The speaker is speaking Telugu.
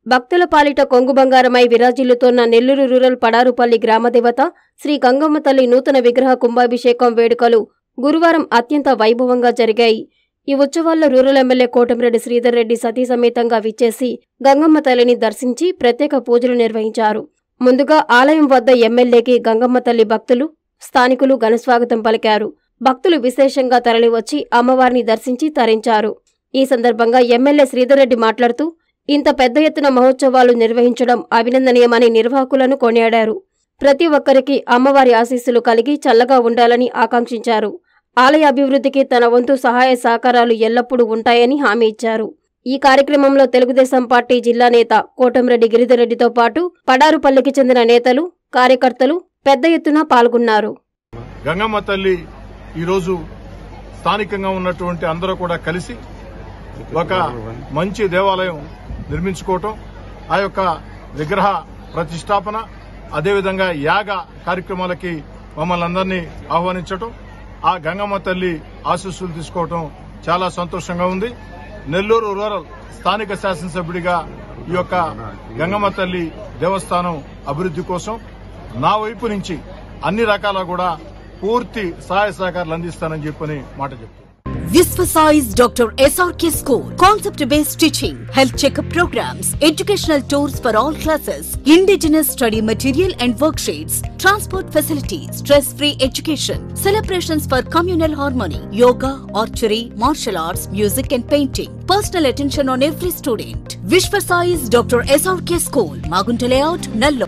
భక్తుల పాలిట కొంగు బంగారమై విరాజిల్లుతోన్న నెల్లూరు రూరల్ పడారుపల్లి గ్రామదేవత శ్రీ గంగమ్మ తల్లి నూతన విగ్రహ కుంభాభిషేకం వేడుకలు గురువారం అత్యంత వైభవంగా జరిగాయి ఈ ఉత్సవాల్లో రూరల్ ఎమ్మెల్యే కోటమిరెడ్డి శ్రీధర్ రెడ్డి సతీ సమేతంగా విచ్చేసి గంగమ్మ తల్లిని దర్శించి ప్రత్యేక పూజలు నిర్వహించారు ముందుగా ఆలయం వద్ద ఎమ్మెల్యేకి గంగమ్మ తల్లి భక్తులు స్థానికులు ఘనస్వాగతం పలికారు భక్తులు విశేషంగా తరలివచ్చి అమ్మవారిని దర్శించి తరించారు ఈ సందర్భంగా ఎమ్మెల్యే శ్రీధర్ రెడ్డి మాట్లాడుతూ ఇంత పెద్ద ఎత్తున మహోత్సవాలు నిర్వహించడం అభినందనీయమని నిర్వాహకులను కొనియాడారు ప్రతి ఒక్కరికి అమ్మవారి ఆశీస్సులు కలిగి చల్లగా ఉండాలని ఆకాంక్షించారు ఆలయ అభివృద్ధికి తన వంతు సహాయ సహకారాలు ఎల్లప్పుడూ ఉంటాయని హామీ ఇచ్చారు ఈ కార్యక్రమంలో తెలుగుదేశం పార్టీ జిల్లా నేత కోటంరెడ్డి గిరిధర్రెడ్డితో పాటు పడారుపల్లికి చెందిన నేతలు కార్యకర్తలు పెద్ద ఎత్తున పాల్గొన్నారు గంగమ్మ తల్లి ఈరోజు స్థానికంగా ఉన్నటువంటి అందరూ కూడా కలిసి ఒక మంచి దేవాలయం నిర్మించుకోవటం ఆ యొక్క విగ్రహ ప్రతిష్టాపన అదేవిధంగా యాగ కార్యక్రమాలకి మమ్మల్ని అందరినీ ఆహ్వానించటం ఆ గంగమ్మ తల్లి ఆశీస్సులు తీసుకోవటం చాలా సంతోషంగా ఉంది నెల్లూరు రూరల్ స్థానిక శాసనసభ్యుడిగా ఈ యొక్క గంగమ్మ తల్లి దేవస్థానం అభివృద్ధి కోసం నా వైపు నుంచి అన్ని రకాల కూడా పూర్తి సహాయ సహకారాలు అందిస్తానని చెప్పని మాట చెప్తాను Visvasize Dr. SRK School. Concept based teaching, health checkup programs, educational tours for all classes, indigenous study material and worksheets, transport facilities, stress free education, celebrations for communal harmony, yoga, archery, martial arts, music and painting. Personal attention on every student. Vishvasize Dr. SRK School, Magunta Layout, Nallo.